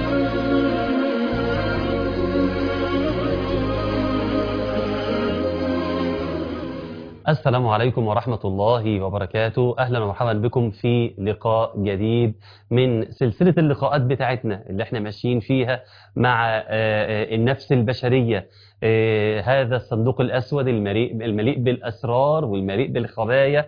السلام عليكم ورحمة الله وبركاته أهلا ومرحبا بكم في لقاء جديد من سلسلة اللقاءات بتاعتنا اللي احنا ماشيين فيها مع آه، آه، النفس البشرية آه، هذا الصندوق الأسود المليء المليء بالأسرار والمليء بالخبايا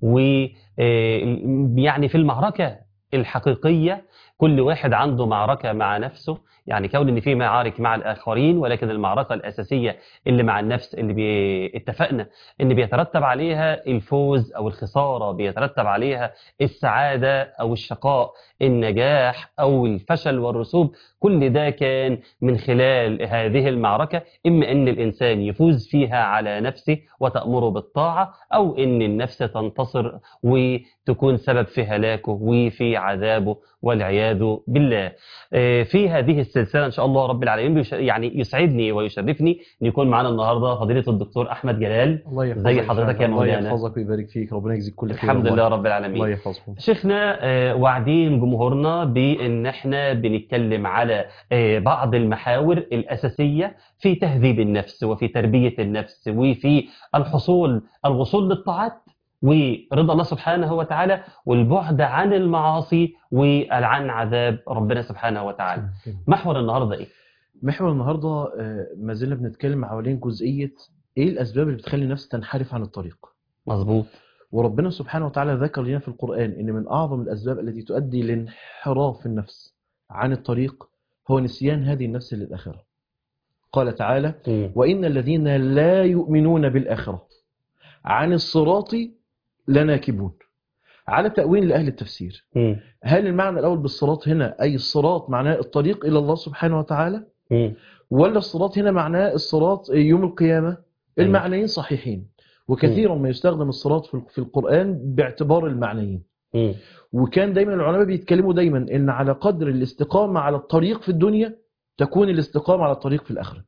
ويعني في المعركة الحقيقية كل واحد عنده معركة مع نفسه يعني كون ان في معارك مع الاخرين ولكن المعركه الاساسيه اللي مع النفس اللي بي... اتفقنا ان بيترتب عليها الفوز او الخساره بيترتب عليها السعاده او الشقاء النجاح او الفشل والرسوب كل ده كان من خلال هذه المعركه اما ان الانسان يفوز فيها على نفسه وتامره بالطاعه او ان النفس تنتصر وتكون سبب في هلاكه وفي عذابه والعياذ بالله آه، في هذه السلسله ان شاء الله رب العالمين بيش- يعني يسعدني ويشرفني ان يكون معنا النهارده فضيله الدكتور احمد جلال الله يحفظك زي إن شاء حضرتك يا الله. مولانا. الله يحفظك ويبارك فيك ربنا يجزيك كل خير الحمد والله. لله رب الله العالمين يحفظكم شيخنا آه، واعدين جمهورنا بان احنا بنتكلم على آه، بعض المحاور الاساسيه في تهذيب النفس وفي تربيه النفس وفي الحصول الوصول للطاعات ورضا الله سبحانه وتعالى والبعد عن المعاصي وعن عذاب ربنا سبحانه وتعالى محور النهارده ايه محور النهارده آه، ما زلنا بنتكلم حوالين جزئيه ايه الاسباب اللي بتخلي النفس تنحرف عن الطريق مظبوط وربنا سبحانه وتعالى ذكر لنا في القران ان من اعظم الاسباب التي تؤدي لانحراف النفس عن الطريق هو نسيان هذه النفس للاخره قال تعالى مم. وان الذين لا يؤمنون بالاخره عن الصراط لناكبون على تاويل لاهل التفسير مم. هل المعنى الأول بالصراط هنا أي الصراط معناه الطريق إلى الله سبحانه وتعالى مم. ولا الصراط هنا معناه الصراط يوم القيامة المعنيين صحيحين وكثيرا ما يستخدم الصراط في في القرآن باعتبار المعنيين مم. وكان دايما العلماء بيتكلموا دايما ان على قدر الاستقامة على الطريق في الدنيا تكون الاستقامة على الطريق في الآخرة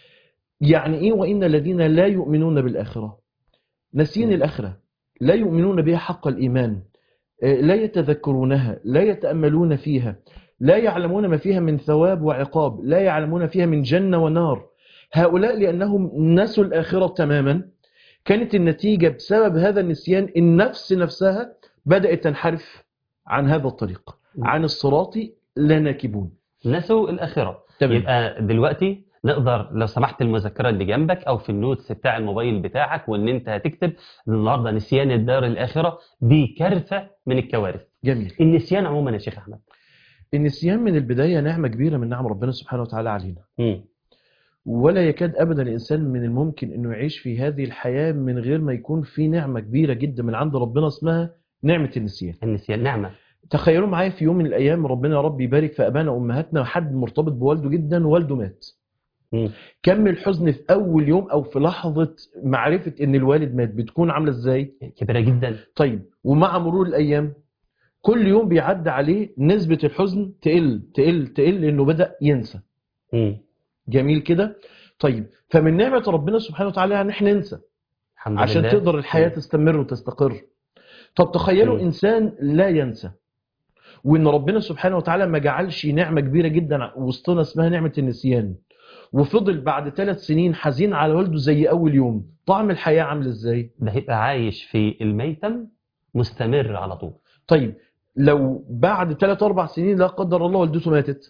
يعني ايه وإن الذين لا يؤمنون بالآخرة ناسين مم. الآخرة لا يؤمنون بها حق الإيمان آه، لا يتذكرونها لا يتأملون فيها لا يعلمون ما فيها من ثواب وعقاب لا يعلمون فيها من جنة ونار هؤلاء لأنهم نسوا الآخرة تماما كانت النتيجة بسبب هذا النسيان النفس نفسها بدأت تنحرف عن هذا الطريق عن الصراط لناكبون نسوا الاخره يبقى دلوقتي نقدر لو سمحت المذكره اللي جنبك او في النوتس بتاع الموبايل بتاعك وان انت هتكتب النهارده نسيان الدار الاخره دي كارثه من الكوارث جميل النسيان عموما يا شيخ احمد النسيان من البداية نعمة كبيرة من نعم ربنا سبحانه وتعالى علينا مم. ولا يكاد ابدا الانسان من الممكن انه يعيش في هذه الحياه من غير ما يكون في نعمه كبيره جدا من عند ربنا اسمها نعمه النسيان. النسيان نعمه تخيلوا معايا في يوم من الايام ربنا يا رب يبارك في ابانا وامهاتنا حد مرتبط بوالده جدا والده مات. مم. كم الحزن في اول يوم او في لحظه معرفه ان الوالد مات بتكون عامله ازاي؟ كبيره جدا طيب ومع مرور الايام كل يوم بيعدي عليه نسبه الحزن تقل تقل تقل لانه بدا ينسى. مم. جميل كده؟ طيب فمن نعمه ربنا سبحانه وتعالى ان احنا ننسى. الحمد عشان لله تقدر الحياة مم. تستمر وتستقر طب تخيلوا مم. إنسان لا ينسى وإن ربنا سبحانه وتعالى ما جعلش نعمة كبيرة جدا وسطنا اسمها نعمة النسيان وفضل بعد ثلاث سنين حزين على والده زي أول يوم طعم الحياة عامل إزاي؟ ده هيبقى عايش في الميتم مستمر على طول طيب لو بعد ثلاث أربع سنين لا قدر الله والدته ماتت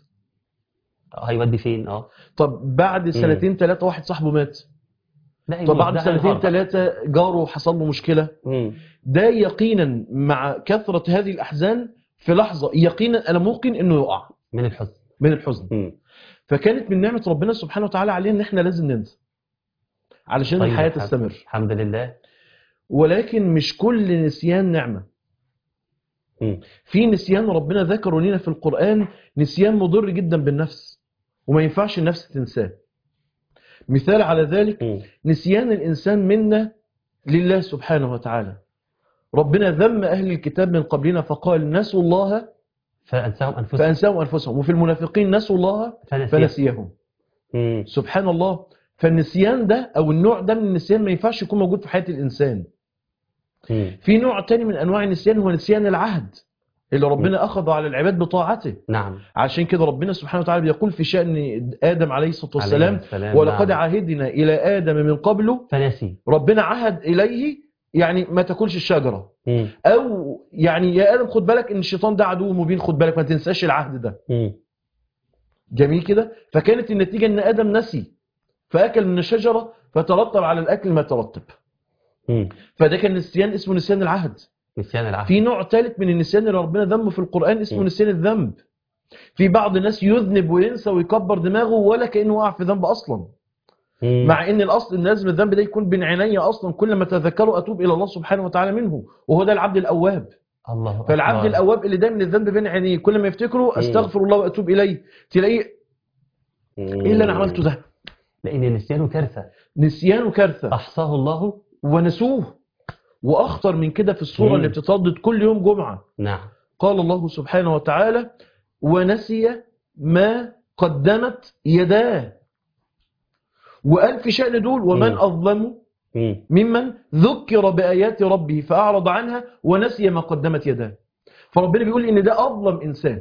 هيودي فين اه طب بعد سنتين ثلاثة واحد صاحبه مات ده طب بعد ده سنتين هينهار. ثلاثة جاره حصل له مشكلة مم. ده يقينا مع كثرة هذه الأحزان في لحظة يقينا أنا ممكن إنه يقع من الحزن من الحزن مم. فكانت من نعمة ربنا سبحانه وتعالى علينا إن إحنا لازم ننسى علشان طيب الحياة الحمد- تستمر الحمد لله ولكن مش كل نسيان نعمة مم. في نسيان ربنا ذكره لنا في القرآن نسيان مضر جدا بالنفس وما ينفعش النفس تنساه مثال على ذلك مم. نسيان الإنسان منا لله سبحانه وتعالى ربنا ذم أهل الكتاب من قبلنا فقال نسوا الله فانساهم انفسهم فأنساهم أنفسهم وفي المنافقين نسوا الله فنسيهم فنسيهم مم. سبحان الله فالنسيان ده أو النوع ده من النسيان ما ينفعش يكون موجود في حياة الإنسان مم. في نوع تاني من أنواع النسيان هو نسيان العهد اللي ربنا اخذ على العباد بطاعته نعم عشان كده ربنا سبحانه وتعالى بيقول في شأن آدم عليه الصلاة والسلام عليه السلام ولقد نعم. عهدنا إلى آدم من قبل فنسي ربنا عهد إليه يعني ما تاكلش الشجرة مم. أو يعني يا آدم خد بالك إن الشيطان ده عدو مبين خد بالك ما تنساش العهد ده مم. جميل كده فكانت النتيجة إن آدم نسي فأكل من الشجرة فترتب على الأكل ما ترتب مم. فده كان نسيان اسمه نسيان العهد نسيان العهد في نوع ثالث من النسيان اللي ربنا ذمه في القرآن اسمه م. نسيان الذنب في بعض الناس يذنب وينسى ويكبر دماغه ولا كأنه وقع في ذنب أصلا مم. مع ان الاصل ان لازم الذنب ده يكون بين عيني اصلا كل ما تذكره اتوب الى الله سبحانه وتعالى منه وهو ده العبد الاواب الله فالعبد أكبر. الاواب اللي دايما الذنب بين عينيه كل ما يفتكره استغفر الله واتوب اليه تلاقيه مم. ايه اللي انا عملته ده لأن نسيانه كارثة نسيان كارثه أحصاه الله ونسوه واخطر من كده في الصوره مم. اللي بتتردد كل يوم جمعه نعم قال الله سبحانه وتعالى ونسي ما قدمت يداه وقال في شأن دول ومن مم. أظلم مم. ممن ذكر بآيات ربه فأعرض عنها ونسي ما قدمت يداه فربنا بيقول إن ده أظلم إنسان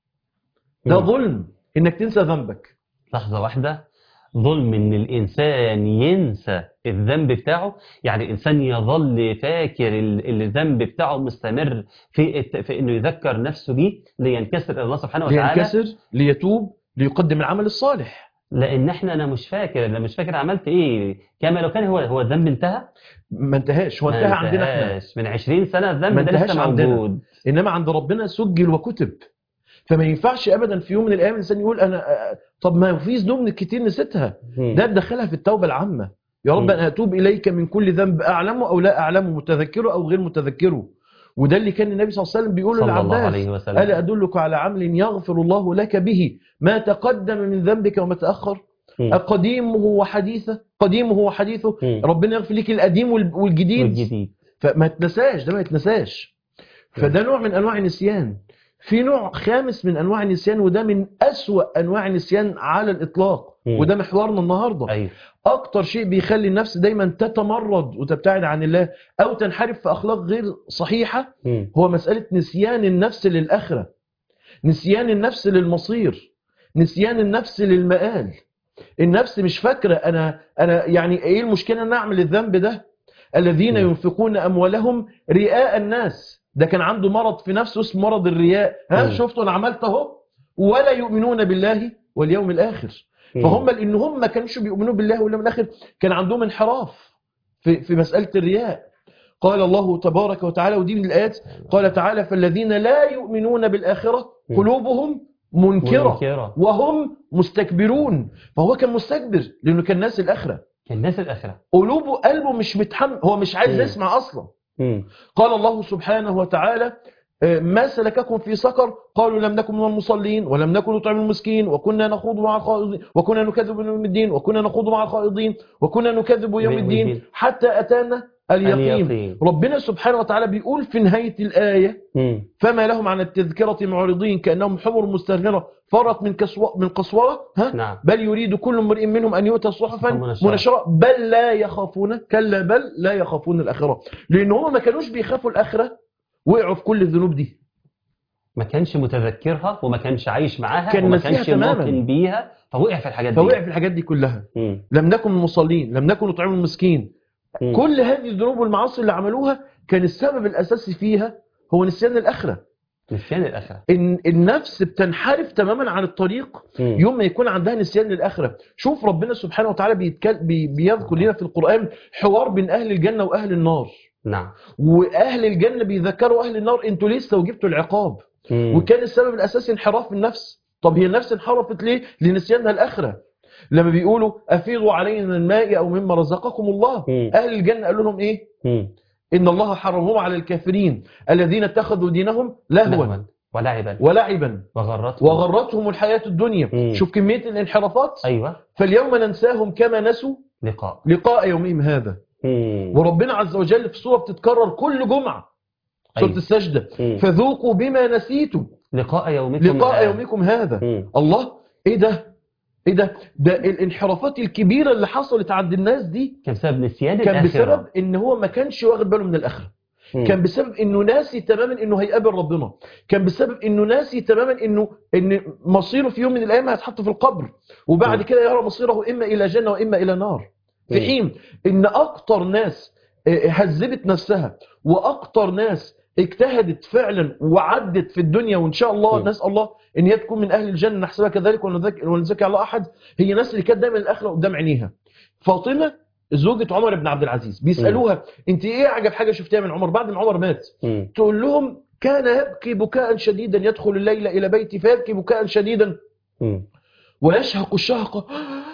ده مم. ظلم إنك تنسى ذنبك لحظة واحدة ظلم ان الانسان ينسى الذنب بتاعه يعني الانسان يظل فاكر ال- الذنب بتاعه مستمر في الت- في انه يذكر نفسه بيه لينكسر الى الله سبحانه وتعالى لينكسر ليتوب ليقدم العمل الصالح لان احنا انا مش فاكر انا مش فاكر عملت ايه كما لو كان هو هو الذنب انتهى ما انتهاش هو ما انتهى عندنا احنا انتهاش. من 20 سنة الذنب ما ده انتهاش لسه عندنا. موجود إنما عند ربنا سجل وكتب فما ينفعش أبدا في يوم من الأيام الإنسان يقول أنا آه، طب ما في ذنوب كتير نسيتها مم. ده تدخلها في التوبة العامة يا رب مم. أنا أتوب إليك من كل ذنب أعلمه أو لا أعلمه متذكره أو غير متذكره وده اللي كان النبي صلى الله عليه وسلم بيقوله صلى الله للعباس عليه وسلم ألا أدلك على عمل يغفر الله لك به ما تقدم من ذنبك وما تأخر مم. قديمه وحديثه قديمه وحديثه مم. ربنا يغفر لك القديم وال- والجديد والجديد فما تنساش ده ما يتنساش فده نوع من انواع النسيان في نوع خامس من انواع النسيان وده من اسوأ انواع النسيان على الاطلاق مم. وده محورنا النهارده ايوه اكتر شيء بيخلي النفس دايما تتمرد وتبتعد عن الله او تنحرف في اخلاق غير صحيحه مم. هو مساله نسيان النفس للاخره نسيان النفس للمصير نسيان النفس للمآل النفس مش فاكره انا انا يعني ايه المشكله ان اعمل الذنب ده الذين مم. ينفقون اموالهم رئاء الناس ده كان عنده مرض في نفسه اسمه مرض الرياء ها مم. شفتوا انا عملت اهو ولا يؤمنون بالله واليوم الاخر مم. فهم لان هم ما كانش بيؤمنوا بالله واليوم الاخر كان عندهم انحراف في في مساله الرياء قال الله تبارك وتعالى ودي من الايات قال تعالى فالذين لا يؤمنون بالاخره مم. قلوبهم منكره منكرة وهم مستكبرون فهو كان مستكبر لانه كان ناس الاخره الناس الاخره قلوبه قلبه مش متحمل هو مش عايز مم. يسمع اصلا مم. قال الله سبحانه وتعالى آه، ما سلككم في سقر قالوا لم نكن من المصلين ولم نكن نطعم المسكين وكنا نخوض مع الخائضين وكنا نكذب بيوم الدين وكنا نخوض مع الخائضين وكنا نكذب يوم بيوم الدين الدين. حتى اتانا اليقين اليقين. ربنا سبحانه وتعالى بيقول في نهايه الايه مم. فما لهم عن التذكره معرضين كانهم حمر مستهجره فرت من كسوة من قسوره ها نعم بل يريد كل امرئ منهم ان يؤتى صحفا منشرة. منشره بل لا يخافون كلا بل لا يخافون الاخره لان هم ما كانوش بيخافوا الاخره وقعوا في كل الذنوب دي ما كانش متذكرها وما كانش عايش معاها كان وما ناسيها كانش تماماً. موطن بيها فوقع في الحاجات دي فوقع في الحاجات دي كلها مم. لم نكن من المصلين لم نكن نطعم المسكين مم. كل هذه الذنوب والمعاصي اللي عملوها كان السبب الاساسي فيها هو نسيان الاخره نسيان الاخره ان النفس بتنحرف تماما عن الطريق مم. يوم ما يكون عندها نسيان للآخرة شوف ربنا سبحانه وتعالى بيتكل... بي... بيذكر لنا في القرآن حوار بين أهل الجنة وأهل النار نعم وأهل الجنة بيذكروا أهل النار أنتوا ليه استوجبتوا العقاب مم. وكان السبب الأساسي انحراف النفس طب هي النفس انحرفت ليه لنسيانها الآخرة لما بيقولوا أفيضوا علينا من الماء أو مما رزقكم الله مم. أهل الجنة قالوا لهم إيه مم. إن الله حرمهم على الكافرين الذين اتخذوا دينهم لهوا لهوا ولعبا ولعبا وغرتهم وغرتهم الحياة الدنيا مم. شوف كمية الانحرافات ايوه فاليوم ننساهم كما نسوا لقاء لقاء يومهم هذا مم. وربنا عز وجل في سورة بتتكرر كل جمعة سورة أيوة. السجدة مم. فذوقوا بما نسيتم لقاء يومكم لقاء هذا. يومكم هذا مم. الله ايه ده ايه ده ده الانحرافات الكبيرة اللي حصلت عند الناس دي كان بسبب نسيان كان الاخره بسبب ان هو ما كانش واخد باله من الاخرة مم. كان بسبب انه ناسي تماما انه هيقابل ربنا كان بسبب انه ناسي تماما انه ان مصيره في يوم من الايام هيتحط في القبر وبعد مم. كده يرى مصيره اما الى جنه واما الى نار في مم. حين ان اكتر ناس آه، هذبت نفسها واكتر ناس اجتهدت فعلا وعدت في الدنيا وان شاء الله مم. نسال الله ان هي تكون من اهل الجنه نحسبها كذلك ونذك- ونزكي على احد هي ناس اللي كانت دايما الاخره قدام عينيها فاطمه زوجة عمر بن عبد العزيز بيسالوها انت ايه اعجب حاجه شفتيها من عمر بعد ما عمر مات مم. تقول لهم كان يبكي بكاء شديدا يدخل الليل الى بيتي فيبكي بكاء شديدا مم. ويشهق الشهقة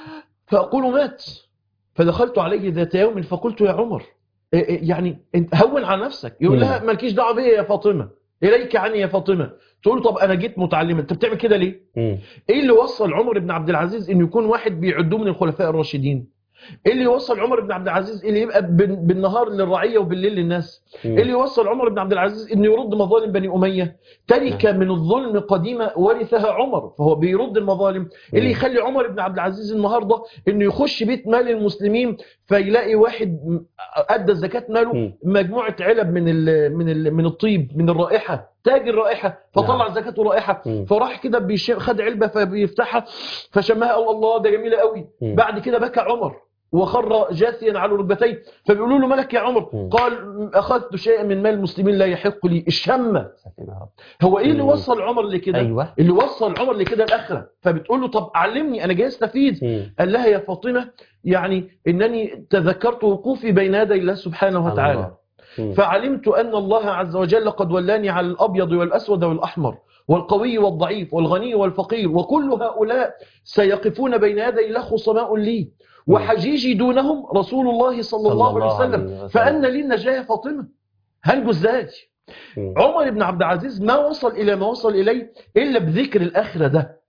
فأقول مات فدخلت عليه ذات يوم فقلت يا عمر إيه إيه يعني انت هون على نفسك يقول مم. لها مالكيش دعوه بيا يا فاطمه اليك عني يا فاطمه تقول له طب انا جيت متعلمه انت بتعمل كده ليه مم. ايه اللي وصل عمر بن عبد العزيز انه يكون واحد بيعدوه من الخلفاء الراشدين ايه اللي يوصل عمر بن عبد العزيز اللي يبقى بال- بالنهار للرعيه وبالليل للناس مم. ايه اللي يوصل عمر بن عبد العزيز انه يرد مظالم بني اميه تركه من الظلم قديمه ورثها عمر فهو بيرد المظالم إيه اللي يخلي عمر بن عبد العزيز النهارده انه يخش بيت مال المسلمين فيلاقي واحد م- ادى زكاه ماله مم. مجموعه علب من ال من ال من الطيب من الرائحه تاج الرائحه فطلع نعم. زكاته رائحه مم. فراح كده بيش- خد علبه فبيفتحها فشمها قال الله ده جميله قوي مم. بعد كده بكى عمر وخر جاثيا على ركبتيه فبيقولوا له مالك يا عمر مم. قال اخذت شيئا من مال المسلمين لا يحق لي الشمه سلام يا رب. هو ايه اللي مم. وصل عمر لكده ايوه اللي وصل عمر لكده الاخره فبتقول له طب علمني انا جاي استفيد مم. قال لها يا فاطمه يعني انني تذكرت وقوفي بين يدي الله سبحانه وتعالى الله. مم. فعلمت أن الله عز وجل قد ولاني على الأبيض والأسود والأحمر والقوي والضعيف والغني والفقير وكل هؤلاء سيقفون بين يدي الله خصماء لي وحجيجي دونهم رسول الله صلى الله عليه وسلم فأن لي النجاة يا فاطمة هنجو ازاي مم. عمر بن عبد العزيز ما وصل إلى ما وصل إليه إلا بذكر الآخرة ده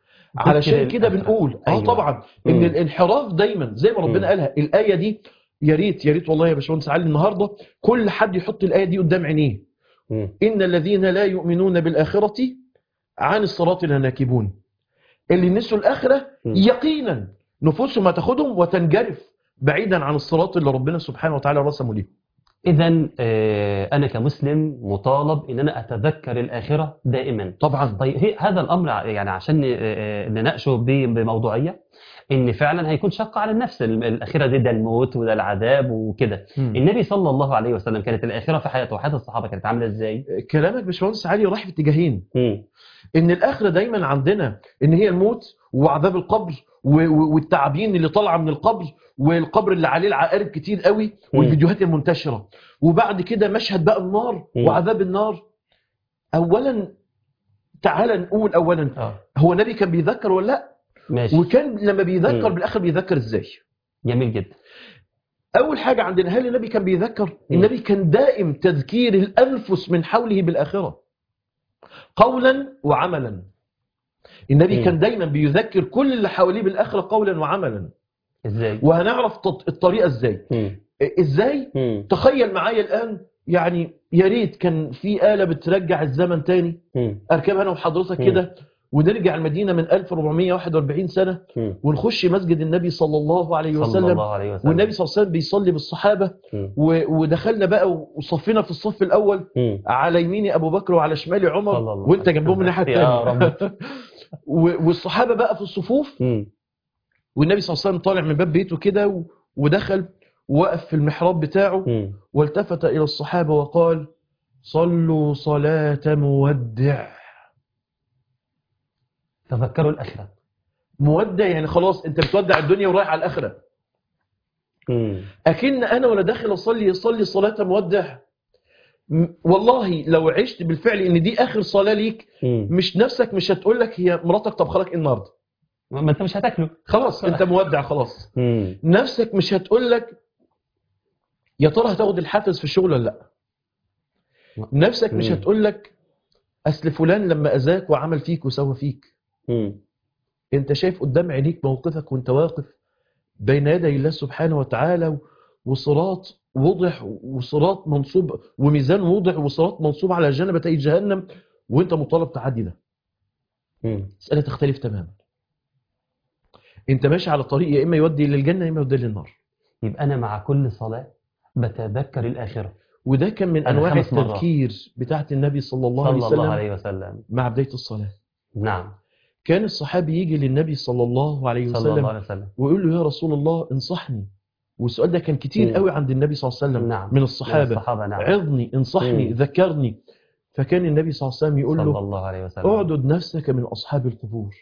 علشان كده الآخرة. بنقول اه أيوة. طبعا ان مم. الانحراف دايما زي ما مم. ربنا قالها الايه دي يا ريت يا ريت والله يا باشمهندس علي النهارده كل حد يحط الايه دي قدام عينيه مم. ان الذين لا يؤمنون بالاخره عن الصراط لناكبون اللي نسوا الاخره مم. يقينا نفوسهم هتاخدهم وتنجرف بعيدا عن الصراط اللي ربنا سبحانه وتعالى رسمه ليه اذا آه، انا كمسلم مطالب ان انا اتذكر الاخره دائما طبعا طيب هي هذا الامر ع- يعني عشان آه، آه، نناقشه ب- بموضوعيه ان فعلا هيكون شق على النفس ال- الاخره دي ده الموت وده العذاب وكده مم. النبي صلى الله عليه وسلم كانت الاخره في حياته وحياه الصحابه كانت عامله ازاي كلامك باشمهندس علي رايح في اتجاهين مم. ان الاخره دايما عندنا ان هي الموت وعذاب القبر و- و- والتعابين اللي طالعه من القبر والقبر اللي عليه العقارب كتير قوي والفيديوهات المنتشره وبعد كده مشهد بقى النار مم. وعذاب النار اولا تعال نقول اولا اه هو النبي كان بيذكر ولا لا ماشي وكان لما بيذكر مم. بالاخر بيذكر ازاي جميل جدا اول حاجه عندنا هل النبي كان بيذكر مم. النبي كان دائم تذكير الانفس من حوله بالاخره قولا وعملا النبي مم. كان دايما بيذكر كل اللي حواليه بالاخره قولا وعملا ازاي وهنعرف تط- الطريقه ازاي مم. ازاي مم. تخيل معايا الان يعني يا ريت كان في آلة بترجع الزمن تاني مم. اركبها انا وحضرتك مم. كده ونرجع المدينة من 1441 سنة مم. ونخش مسجد النبي صلى الله عليه صلى وسلم الله عليه وسلم والنبي صلى الله عليه وسلم بيصلي بالصحابة مم. و- ودخلنا بقى وصفنا في الصف الأول مم. على يميني أبو بكر وعلى شمالي عمر صلى الله وانت عليه جنبهم من الناحية يا الثانية و- والصحابة بقى في الصفوف مم. والنبي صلى الله عليه وسلم طالع من باب بيته كده و- ودخل وقف في المحراب بتاعه مم. والتفت إلى الصحابة وقال صلوا صلاة مودع تذكروا الاخره مودع يعني خلاص انت بتودع الدنيا ورايح على الآخرة مم. أكن أنا ولا داخل أصلي أصلي صلاة مودع م- والله لو عشت بالفعل ان دي اخر صلاه ليك مم. مش نفسك مش هتقول لك هي مراتك طب خلاص النهارده ما انت مش هتاكله خلاص انت مودع خلاص مم. نفسك مش هتقول لك يا ترى هتاخد الحافز في الشغل ولا لا نفسك مش مم. هتقول لك اصل فلان لما اذاك وعمل فيك وسوى فيك مم. انت شايف قدام عينيك موقفك وانت واقف بين يدي الله سبحانه وتعالى و- وصراط وضح وصراط منصوب وميزان وضع وصراط منصوب على جنبتي جهنم وانت مطالب تعدي ده مم. مسألة تختلف تماما انت ماشي على طريق يا اما يودي للجنة يا اما يودي للنار يبقى انا مع كل صلاه بتذكر الاخره وده كان من أنا انواع خمس مرات. التذكير بتاعت النبي صلى الله عليه صلى الله وسلم عليه وسلم مع بدايه الصلاه نعم كان الصحابي يجي للنبي صلى الله عليه صلى الله وسلم عليه وسلم ويقول له يا رسول الله انصحني والسؤال ده كان كتير مم. قوي عند النبي صلى الله عليه وسلم نعم من الصحابه الصحابة نعم عظني انصحني مم. ذكرني فكان النبي صلى الله عليه وسلم يقول صلى له الله عليه وسلم اعدد نفسك من اصحاب القبور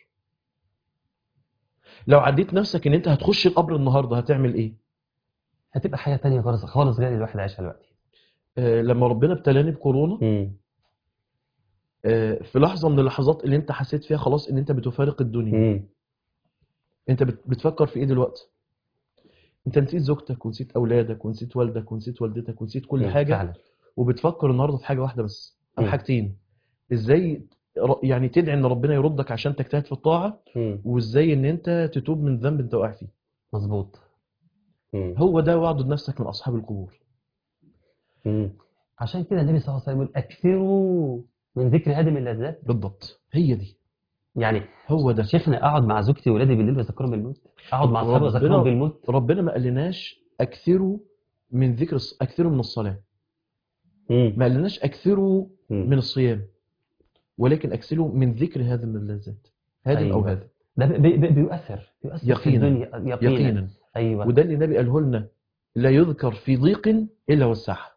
لو عديت نفسك ان انت هتخش القبر النهارده هتعمل ايه هتبقى حياة تانية خالص خالص غير الواحد عايشها دلوقتي آه لما ربنا ابتلاني بكورونا مم. آه في لحظه من اللحظات اللي انت حسيت فيها خلاص ان انت بتفارق الدنيا مم. انت بت- بتفكر في ايه دلوقتي انت نسيت زوجتك ونسيت اولادك ونسيت والدك ونسيت والدتك ونسيت كل مم. حاجه فعلا وبتفكر النهارده في حاجه واحده بس او مم. حاجتين ازاي ر- يعني تدعي ان ربنا يردك عشان تجتهد في الطاعه مم. وازاي ان انت تتوب من ذنب انت واقع فيه مظبوط مم. هو ده وعد نفسك من اصحاب القبور مم. عشان كده النبي صلى الله عليه وسلم يقول اكثروا من ذكر هادم اللذات بالضبط هي دي يعني هو ده شيخنا اقعد مع زوجتي وولادي بالليل واذكرهم بالموت اقعد مع اصحابي ربنا- واذكرهم بالموت ربنا ما قالناش اكثروا من ذكر الص- اكثروا من الصلاه مم. ما قالناش اكثروا مم. من الصيام ولكن اكثروا من ذكر هذه اللذات هادم او أيوة. هذا ده بي بي بيؤثر بيؤثر في يقينا. الدنيا يقينا, يقينا ايوه وده اللي النبي قاله لنا لا يذكر في ضيق الا وسعه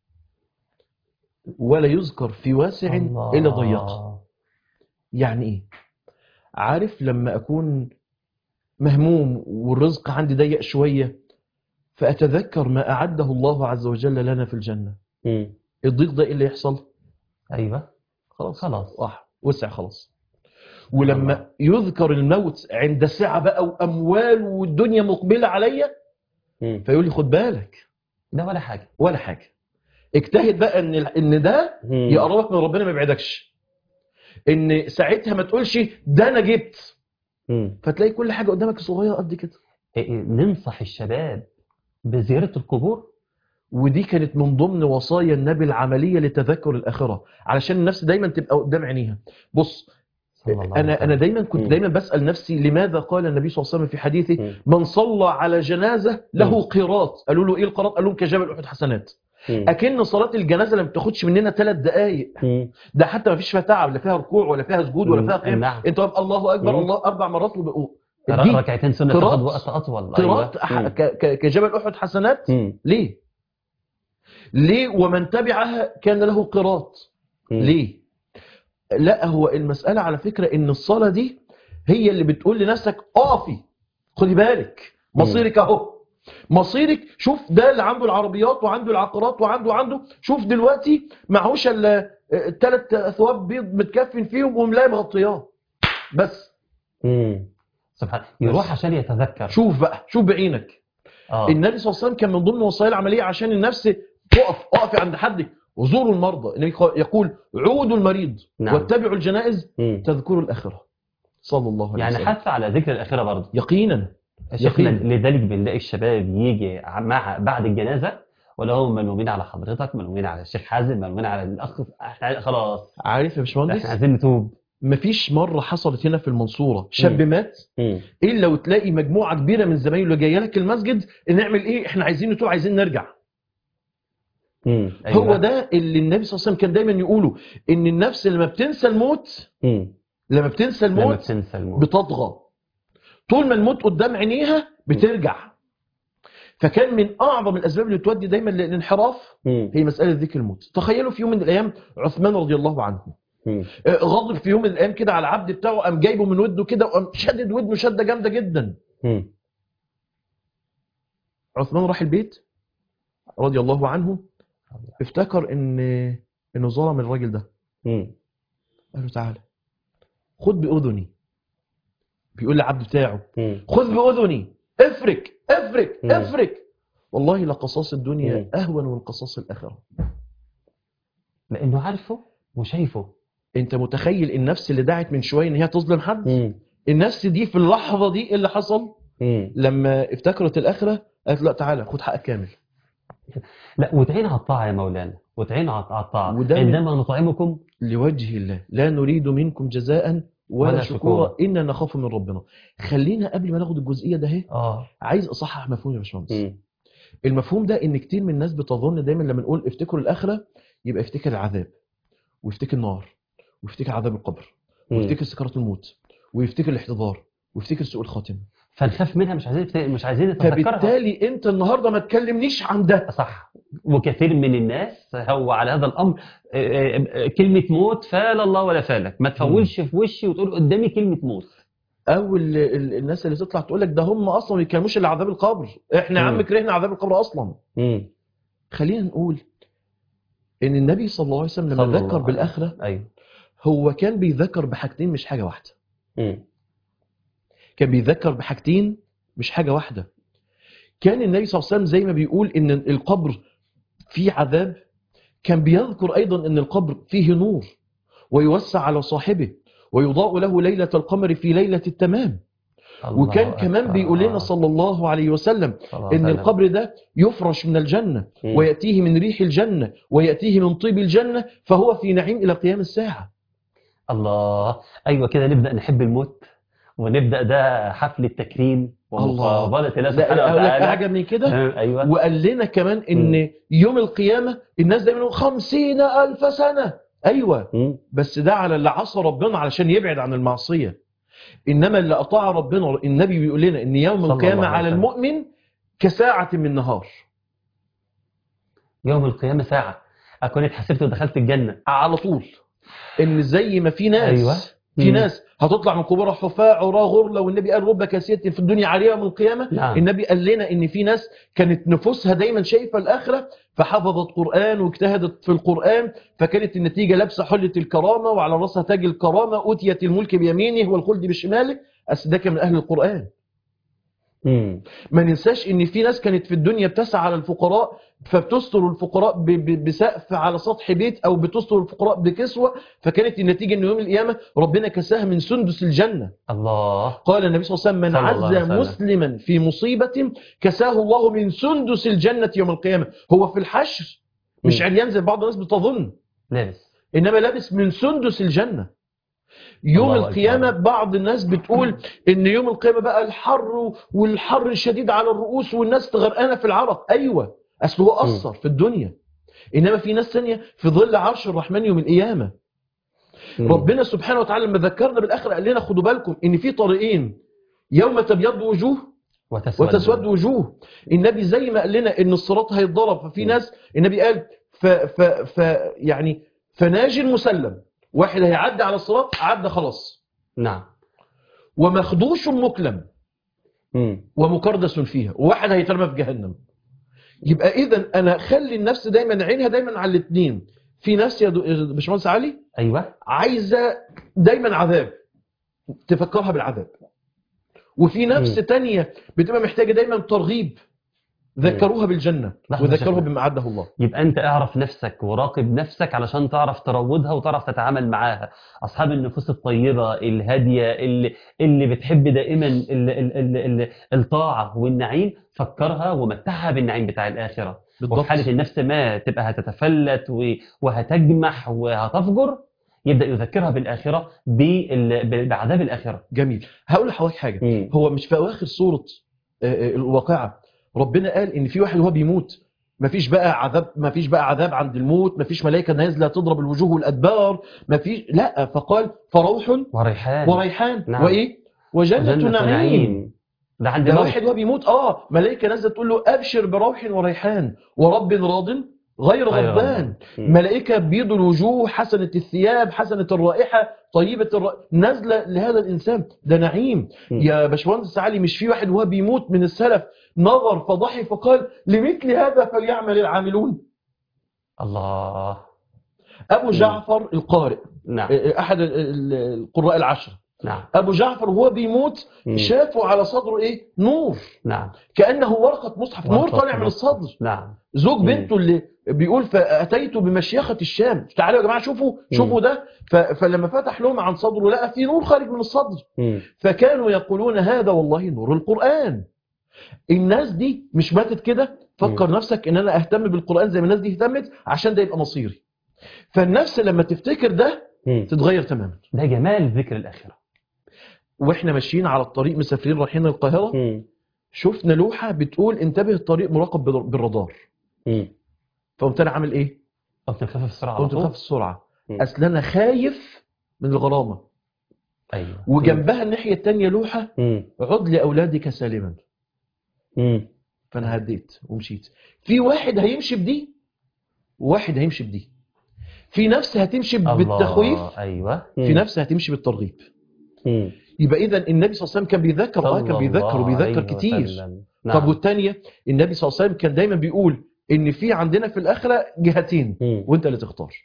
ولا يذكر في واسع الا ضيق يعني ايه عارف لما اكون مهموم والرزق عندي ضيق شويه فاتذكر ما اعده الله عز وجل لنا في الجنه مم. الضيق ده ايه اللي يحصل ايوه خلاص خلاص. راح وسع خلاص ولما يذكر الموت عند سعه بقى واموال والدنيا مقبله عليا مم. فيقول لي خد بالك ده ولا حاجه ولا حاجه اجتهد بقى ان ان ده مم. يقربك من ربنا ما يبعدكش ان ساعتها ما تقولش ده انا جبت مم. فتلاقي كل حاجه قدامك صغيره قد كده إيه- إيه، ننصح الشباب بزياره القبور ودي كانت من ضمن وصايا النبي العمليه لتذكر الاخره علشان النفس دايما تبقى قدام عينيها بص صلى الله عليه انا وسلم. انا دايما كنت مم. دايما بسال نفسي لماذا قال النبي صلى الله عليه وسلم في حديثه مم. من صلى على جنازه له مم. قيراط قالوا له ايه القيراط قالوا لهم كجبل احد حسنات مم. اكن صلاه الجنازه اللي ما بتاخدش مننا ثلاث دقائق مم. ده حتى ما فيش فيها تعب لا فيها ركوع ولا فيها سجود ولا مم. فيها قيام نعم. انت واقف الله اكبر مم. الله اربع مرات وبقوا دي ركعتين سنه قراءة- تاخد وقت اطول قراءة أيوة. أح- ك- ك- كجبل احد حسنات مم. ليه ليه ومن تبعها كان له قراط مم. ليه لا هو المسألة على فكرة ان الصلاة دي هي اللي بتقول لنفسك اقفي خدي بالك مصيرك اهو مصيرك شوف ده اللي عنده العربيات وعنده العقارات وعنده عنده شوف دلوقتي معهوش الا ثلاث اثواب بيض متكفن فيهم وملايه مغطياه بس مم. سبحان يروح عشان يتذكر شوف بقى شوف بعينك اه النبي صلى الله عليه وسلم كان من ضمن وصايا العمليه عشان النفس تقف اقفي عند حدك وزوروا المرضى النبي يقول عودوا المريض نعم. واتبعوا الجنائز مم. تذكروا الاخره صلى الله عليه يعني وسلم حث على ذكر الاخره برضه يقينا شيخنا يقين. لذلك بنلاقي الشباب يجي مع بعد الجنازه ولا هم ملومين على حضرتك ملومين على الشيخ حازم ملومين على الاخ احنا خلاص عارف يا احنا باشمهندس عايزين نتوب مفيش مره حصلت هنا في المنصوره شاب مم. مات مم. الا وتلاقي مجموعه كبيره من زمايله جايه لك المسجد نعمل ايه احنا عايزين نتوب عايزين نرجع مم. هو ده اللي النبي صلى الله عليه وسلم كان دايما يقوله ان النفس لما بتنسى الموت مم. لما بتنسى لما الموت بتنسى الموت بتطغى طول ما الموت قدام عينيها بترجع فكان من اعظم الاسباب اللي تودي دايما للانحراف مم. هي مساله ذكر الموت تخيلوا في يوم من الايام عثمان رضي الله عنه مم. آه، غضب في يوم من الايام كده على العبد بتاعه قام جايبه من وده كده وقام شدد ودنه شده جامده جدا مم. عثمان راح البيت رضي الله عنه افتكر ان انه ظلم الراجل ده مم. قال له تعالى خد باذني بيقول للعبد بتاعه مم. خذ باذني افرك افرك مم. افرك والله لقصاص الدنيا مم. اهون من قصاص الاخره لانه عارفه وشايفه انت متخيل النفس اللي دعت من شويه ان هي تظلم حد مم. النفس دي في اللحظه دي إيه اللي حصل مم. لما افتكرت الاخره قالت لا تعالى خد حقك كامل لا وتعين على الطاعه يا مولانا وتعين على على الطاعه وده من- انما نطعمكم لوجه الله لا نريد منكم جزاء ولا, ولا شكورا شكورا. انا نخاف من ربنا خلينا قبل ما ناخد الجزئيه ده اهي اه عايز اصحح مفهوم يا باشمهندس مم. المفهوم ده ان كتير من الناس بتظن دايما لما نقول افتكروا الاخره يبقى افتكر العذاب ويفتكر النار ويفتكر عذاب القبر مم. ويفتكر سكرات الموت ويفتكر الاحتضار ويفتكر سوء الخاتمه فنخاف منها مش عايزين مش عايزين نتذكرها فبالتالي انت النهارده ما تكلمنيش عن ده صح وكثير من الناس هو على هذا الامر آه، آه، كلمه موت فال الله ولا فالك ما تفولش في وشي وتقول قدامي كلمه موت او ال ال الناس اللي تطلع تقول لك ده هم اصلا ما بيتكلموش الا عذاب القبر احنا يا عم مم. كرهنا عذاب القبر اصلا مم. خلينا نقول ان النبي صلى الله عليه وسلم صلى لما الله ذكر عليه بالاخره ايوه هو كان بيذكر بحاجتين مش حاجه واحده مم. كان بيذكر بحاجتين مش حاجه واحده كان النبي صلى الله عليه وسلم زي ما بيقول ان القبر فيه عذاب كان بيذكر ايضا ان القبر فيه نور ويوسع على صاحبه ويضاء له ليله القمر في ليله التمام وكان الله كمان أكبر. بيقول لنا صلى الله عليه وسلم صلى الله ان عليه وسلم. القبر ده يفرش من الجنه مم. وياتيه من ريح الجنه وياتيه من طيب الجنه فهو في نعيم الى قيام الساعه الله ايوه كده نبدا نحب الموت ونبدا ده حفل التكريم ومقابله الله سبحانه لا اقول لك وتعالى حاجه من كده آه، ايوه وقال لنا كمان ان يوم القيامه الناس دايما يقولوا خمسين الف سنه ايوه مم. بس ده على اللي عصى ربنا علشان يبعد عن المعصيه انما اللي اطاع ربنا النبي بيقول لنا ان يوم صلى القيامه الله عليه على وسلم. المؤمن كساعه من نهار يوم القيامه ساعه اكون اتحسبت ودخلت الجنه على طول ان زي ما في ناس أيوة. في مم. ناس هتطلع من قبورها حفاة عراة غرلة والنبي قال رب كاسية في الدنيا عالية يوم القيامة نعم. النبي قال لنا ان في ناس كانت نفوسها دايما شايفة الآخرة فحفظت قرآن واجتهدت في القرآن فكانت النتيجة لابسة حلة الكرامة وعلى رأسها تاج الكرامة أوتيت الملك بيمينه والخلد بشماله أصل ده كان من أهل القرآن مم. ما ننساش ان في ناس كانت في الدنيا بتسعى على الفقراء فبتستر الفقراء ب- ب- بسقف على سطح بيت او بتستر الفقراء بكسوه فكانت النتيجه ان يوم القيامه ربنا كساها من سندس الجنه الله قال النبي صلى الله عليه وسلم من صلى الله عليه عز وسلم. مسلما في مصيبه كساه الله من سندس الجنه يوم القيامه هو في الحشر مش مم. عريان زي بعض الناس بتظن لابس انما لابس من سندس الجنه يوم الله القيامه أكبر. بعض الناس بتقول ان يوم القيامه بقى الحر والحر الشديد على الرؤوس والناس غرقانه في العرق ايوه اصل هو اثر في الدنيا انما في ناس ثانيه في ظل عرش الرحمن يوم القيامه مم. ربنا سبحانه وتعالى لما ذكرنا بالاخره قال لنا خدوا بالكم ان في طريقين يوم تبيض وجوه وتسود, وتسود وجوه النبي زي ما قال لنا ان الصراط هيتضرب ففي م. ناس النبي قال ف ف ف يعني فناج مسلم واحد هيعدي على الصراط عدى خلاص نعم ومخدوش مكلم مم. ومكردس فيها وواحد هيترمى في جهنم يبقى اذا انا خلي النفس دايما عينها دايما على الاثنين في نفس يا دو- يا باشمهندس علي ايوه عايزه دايما عذاب تفكرها بالعذاب وفي نفس مم. تانية بتبقى محتاجه دايما ترغيب ذكروها بالجنه لحظة وذكروها شكرا. بما اعده الله يبقى انت اعرف نفسك وراقب نفسك علشان تعرف تروضها وتعرف تتعامل معاها اصحاب النفوس الطيبه الهاديه اللي اللي بتحب دائما ال ال ال ال الطاعه والنعيم فكرها ومتعها بالنعيم بتاع الاخره وفي حاله النفس ما تبقى هتتفلت و- وهتجمح وهتفجر يبدا يذكرها بالاخره بال- بعذاب الاخره جميل هقول لحضرتك حاجه مم. هو مش في اواخر سوره آه، آه، الواقعه ربنا قال ان في واحد وهو بيموت مفيش بقى عذاب مفيش بقى عذاب عند الموت مفيش ملائكه نازله تضرب الوجوه والادبار مفيش لا فقال فروح وريحان وريحان نعم. وايه وجنه, وجنة نعيم ده عند ده موت. واحد وهو بيموت اه ملائكه نازله تقول له ابشر بروح وريحان ورب راض غير غير غضبان مم. ملائكه بيض الوجوه حسنه الثياب حسنه الرائحه طيبه الر... نازله لهذا الانسان ده نعيم مم. يا باشمهندس علي مش في واحد وهو بيموت من السلف نظر فضحي فقال لمثل هذا فليعمل العاملون الله ابو مم. جعفر القارئ نعم احد ال- ال- القراء العشره نعم ابو جعفر وهو بيموت مم. شافوا على صدره ايه نور نعم كانه ورقه مصحف نور ورقة طالع من مصحف. الصدر نعم زوج مم. بنته اللي بيقول فاتيت بمشيخه الشام تعالوا يا جماعه شوفوا شوفوا ده ف... فلما فتح لهم عن صدره لقى في نور خارج من الصدر مم. فكانوا يقولون هذا والله نور القران الناس دي مش ماتت كده فكر نفسك ان انا اهتم بالقران زي ما الناس دي اهتمت عشان ده يبقى مصيري فالنفس لما تفتكر ده مم. تتغير تماما ده جمال ذكر الآخرة واحنا ماشيين على الطريق مسافرين رايحين القاهره مم. شفنا لوحه بتقول انتبه الطريق مراقب بال- بالرادار مم. فقمت انا عامل ايه قمت مخفف السرعه على قمت طول بخاف السرعه مم. اصل انا خايف من الغرامه ايوه وجنبها الناحيه الثانيه لوحه مم. عد لاولادك سالما مم. فانا هديت ومشيت في واحد هيمشي بدي وواحد هيمشي بدي في نفس هتمشي بالتخويف الله. ايوه في نفس هتمشي بالترغيب مم. يبقى اذا النبي صلى الله عليه وسلم كان بيذكر اه صلى كان بيذكر الله وبيذكر عليه كتير وسلم. طب نعم. والثانيه النبي صلى الله عليه وسلم كان دايما بيقول ان في عندنا في الاخره جهتين مم. وانت اللي تختار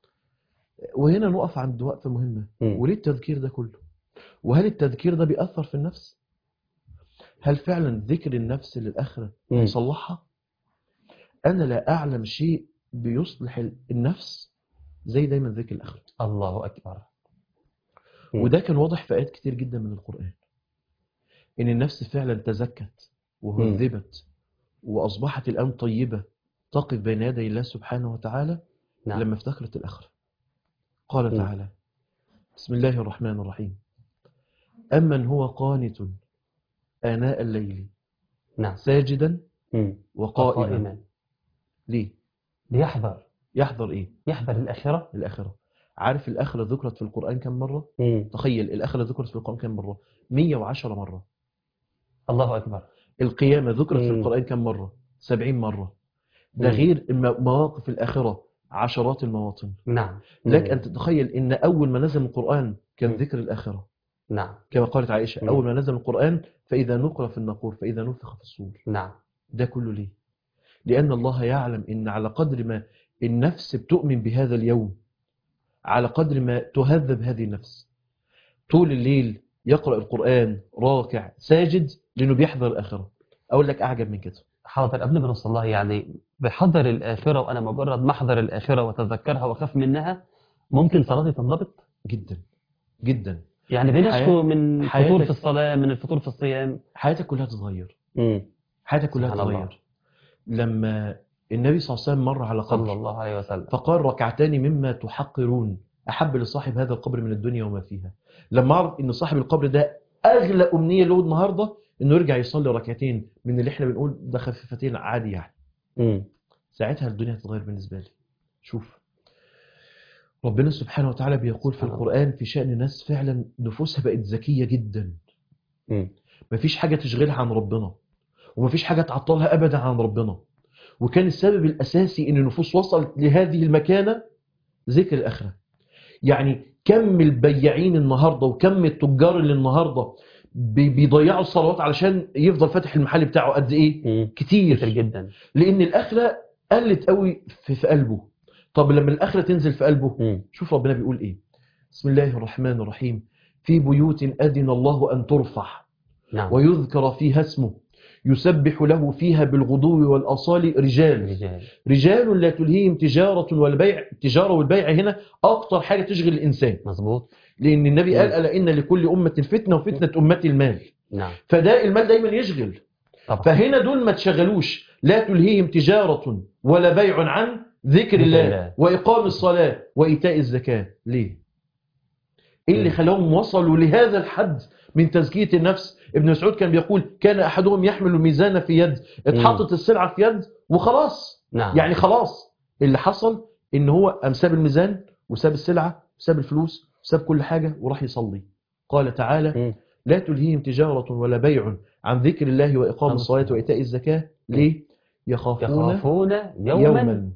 وهنا نقف عند وقفه مهمه مم. وليه التذكير ده كله وهل التذكير ده بيأثر في النفس هل فعلا ذكر النفس للآخرة مم. يصلحها أنا لا أعلم شيء بيصلح النفس زي دايما ذكر الآخرة الله اكبر مم. وده كان واضح في آيات كتير جدا من القرآن إن النفس فعلا تزكت وهذبت وأصبحت الآن طيبة تقف بين يدي الله سبحانه وتعالى نعم لما افتكرت الآخرة قال مم. تعالى بسم الله الرحمن الرحيم أمن هو قانت آناء الليل نعم ساجدا مم. وقائما قائما ليه؟ ليحذر يحذر إيه؟ يحذر الآخرة الآخرة عارف الآخرة ذكرت في القرآن كم مرة؟ مم. تخيل الآخرة ذكرت في القرآن كم مرة؟ 110 مرة الله أكبر القيامة ذكرت في مم. القرآن كم مرة؟ 70 مرة ده مم. غير الم- مواقف الآخرة عشرات المواطن نعم لك مم. أن تتخيل إن أول ما نزل القرآن كان مم. ذكر الآخرة نعم كما قالت عائشة مم. أول ما نزل القرآن فإذا نقر في النقور فإذا نفخ في الصور نعم ده كله ليه؟ لأن الله يعلم إن على قدر ما النفس بتؤمن بهذا اليوم على قدر ما تهذب هذه النفس طول الليل يقرأ القرآن راكع ساجد لأنه بيحذر الآخرة أقول لك أعجب من كده حاضر قبل ما نوصل لها يعني بحضر الآخرة وأنا مجرد محضر الآخرة وتذكرها وأخاف منها ممكن صلاتي تنضبط جدا جدا يعني بنشكو حياة- من حياتك- الفطور في الصلاة من الفطور في الصيام حياتك كلها تتغير مم. حياتك كلها سبحان الله. تتغير لما النبي صلى الله عليه وسلم مر على صلى قبر الله عليه وسلم فقال ركعتان مما تحقرون أحب لصاحب هذا القبر من الدنيا وما فيها لما أعرف إن صاحب القبر ده أغلى أمنية له النهاردة إنه يرجع يصلي ركعتين من اللي إحنا بنقول ده خفيفتين عادي يعني مم. ساعتها الدنيا هتتغير بالنسبة لي شوف ربنا سبحانه وتعالى بيقول في سبحان الله. القرآن في شأن ناس فعلا نفوسها بقت ذكية جدا مم. مفيش حاجة تشغلها عن ربنا ومفيش حاجة تعطلها أبدا عن ربنا وكان السبب الأساسي إن النفوس وصلت لهذه المكانة ذكر الآخرة يعني كم البياعين النهاردة وكم التجار اللي النهاردة بي- بيضيعوا الصلوات علشان يفضل فاتح المحل بتاعه قد إيه مم. كتير كتير جدا لأن الآخرة قلت قوي في, في قلبه طب لما الآخرة تنزل في قلبه مم. شوف ربنا بيقول إيه بسم الله الرحمن الرحيم في بيوت أذن الله أن ترفع نعم ويذكر فيها اسمه يسبح له فيها بالغدو والأصال رجال رجال رجال لا تلهيهم تجارة والبيع التجارة والبيع هنا أكتر حاجة تشغل الإنسان مظبوط لأن النبي قال مم. ألا إن لكل أمة فتنة وفتنة أمتي المال نعم فده المال دايما يشغل طبعا فهنا دول ما تشغلوش لا تلهيهم تجارة ولا بيع عن ذكر ذكر الله الله. وإقام الصلاة وإيتاء الزكاة ليه؟ إيه اللي مم. خلاهم وصلوا لهذا الحد من تزكية النفس ابن مسعود كان بيقول كان أحدهم يحمل الميزان في يد اتحطت السلعة في يد وخلاص نعم يعني خلاص اللي حصل ان هو قام ساب الميزان وساب السلعة وساب الفلوس وساب كل حاجة وراح يصلي قال تعالى مم. لا تلهيهم تجارة ولا بيع عن ذكر الله وإقام الصلاة وإيتاء الزكاة ليه؟ يخافون يخافون يوما, يوما